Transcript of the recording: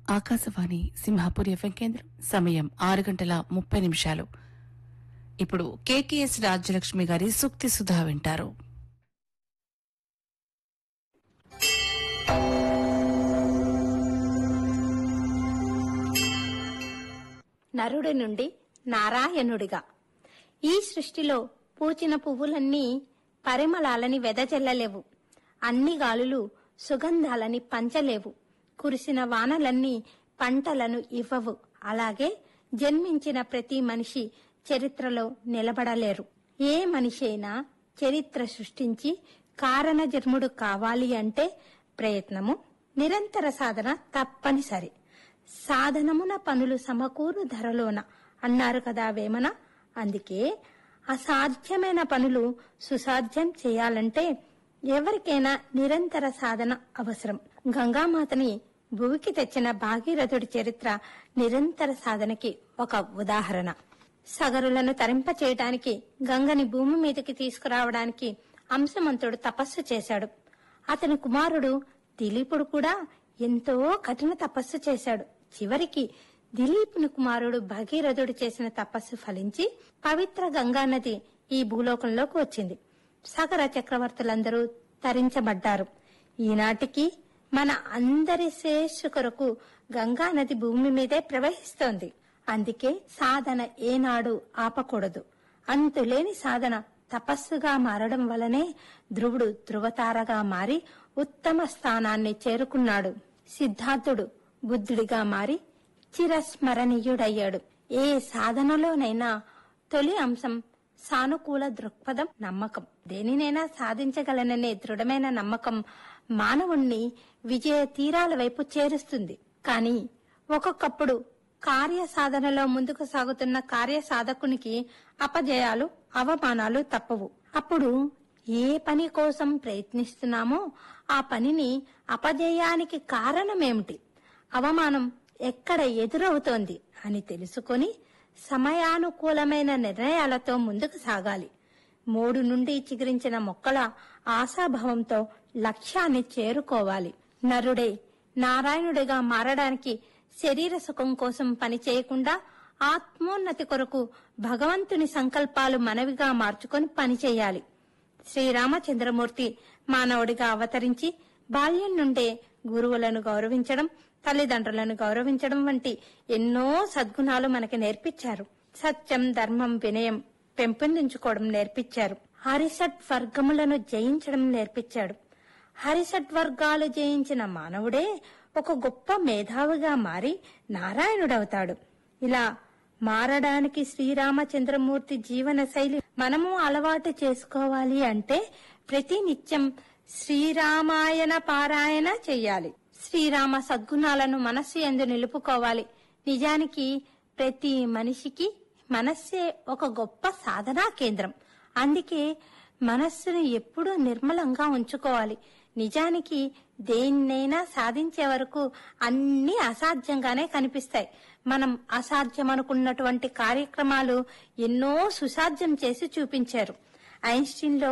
Akashvani Simhapur FM కేంద్రం సమయం ఆరు గంటల ముప్పై నిమిషాలు ఇప్పుడు కేకేఎస్ రాజ్యలక్ష్మి గారి సూక్తి సుధా వింటారు నరుడి నుండి నారాయణుడిగా ఈ సృష్టిలో పూచిన పువ్వులన్నీ పరిమళాలని వెదజల్లలేవు అన్ని గాలులు సుగంధాలని పంచలేవు కురిసిన వానలన్నీ పంటలను ఇవ్వవు అలాగే జన్మించిన ప్రతి మనిషి చరిత్రలో నిలబడలేరు ఏ మనిషి అయినా చరిత్ర సృష్టించి కారణ జన్ముడు కావాలి అంటే ప్రయత్నము నిరంతర సాధన తప్పనిసరి సాధనమున పనులు సమకూరు ధరలోన అన్నారు కదా వేమన అందుకే అసాధ్యమైన పనులు సుసాధ్యం చేయాలంటే ఎవరికైనా నిరంతర సాధన అవసరం గంగామాతని భూమికి తెచ్చిన భాగీరథుడి చరిత్ర నిరంతర సాధనకి ఒక ఉదాహరణ సగరులను తరింప చేయటానికి గంగని భూమి మీదకి తీసుకురావడానికి అంశమంతుడు తపస్సు చేశాడు అతని కుమారుడు దిలీపుడు కూడా ఎంతో కఠిన తపస్సు చేశాడు చివరికి దిలీపుని కుమారుడు భగీరథుడు చేసిన తపస్సు ఫలించి పవిత్ర గంగా నది ఈ భూలోకంలోకి వచ్చింది సగర చక్రవర్తులందరూ తరించబడ్డారు ఈనాటికి మన అందరి శ్రేష్ఠ కొరకు గంగా నది భూమి మీదే ప్రవహిస్తోంది అందుకే సాధన ఏనాడు ఆపకూడదు అంతులేని సాధన తపస్సుగా మారడం వలనే ధ్రువుడు ధృవతారగా మారి ఉత్తమ స్థానాన్ని చేరుకున్నాడు సిద్ధార్థుడు బుద్ధుడిగా మారి చిరస్మరణీయుడయ్యాడు ఏ సాధనలోనైనా తొలి అంశం సానుకూల దృక్పథం నమ్మకం దేనినైనా సాధించగలననే దృఢమైన నమ్మకం మానవుణ్ణి విజయ తీరాల వైపు చేరుస్తుంది కానీ ఒక్కొక్కప్పుడు కార్య సాధనలో ముందుకు సాగుతున్న కార్య సాధకునికి అపజయాలు అవమానాలు తప్పవు అప్పుడు ఏ పని కోసం ప్రయత్నిస్తున్నామో ఆ పనిని అపజయానికి కారణమేమిటి అవమానం ఎక్కడ ఎదురవుతోంది అని తెలుసుకొని సమయానుకూలమైన నిర్ణయాలతో ముందుకు సాగాలి మూడు నుండి చిగురించిన మొక్కల ఆశాభావంతో లక్ష్యాన్ని చేరుకోవాలి నరుడే నారాయణుడిగా మారడానికి శరీర సుఖం కోసం పని చేయకుండా ఆత్మోన్నతి కొరకు భగవంతుని సంకల్పాలు మనవిగా మార్చుకొని పనిచేయాలి శ్రీరామచంద్రమూర్తి మానవుడిగా అవతరించి బాల్యం నుండే గురువులను గౌరవించడం తల్లిదండ్రులను గౌరవించడం వంటి ఎన్నో సద్గుణాలు మనకి నేర్పించారు సత్యం ధర్మం వినయం పెంపొందించుకోవడం నేర్పించారు హరిషట్ వర్గములను జయించడం నేర్పించాడు హరిషట్ వర్గాలు జయించిన మానవుడే ఒక గొప్ప మేధావిగా మారి నారాయణుడవుతాడు ఇలా మారడానికి శ్రీరామచంద్రమూర్తి జీవన శైలి మనము అలవాటు చేసుకోవాలి అంటే ప్రతి నిత్యం శ్రీరామాయణ పారాయణ చెయ్యాలి శ్రీరామ సద్గుణాలను మనస్సు ఎందు నిలుపుకోవాలి నిజానికి ప్రతి మనిషికి మనస్సే ఒక గొప్ప సాధనా కేంద్రం అందుకే మనస్సును ఎప్పుడూ నిర్మలంగా ఉంచుకోవాలి నిజానికి దేన్నైనా సాధించే వరకు అన్ని అసాధ్యంగానే కనిపిస్తాయి మనం అసాధ్యం అనుకున్నటువంటి కార్యక్రమాలు ఎన్నో సుసాధ్యం చేసి చూపించారు ఐన్స్టీన్ లో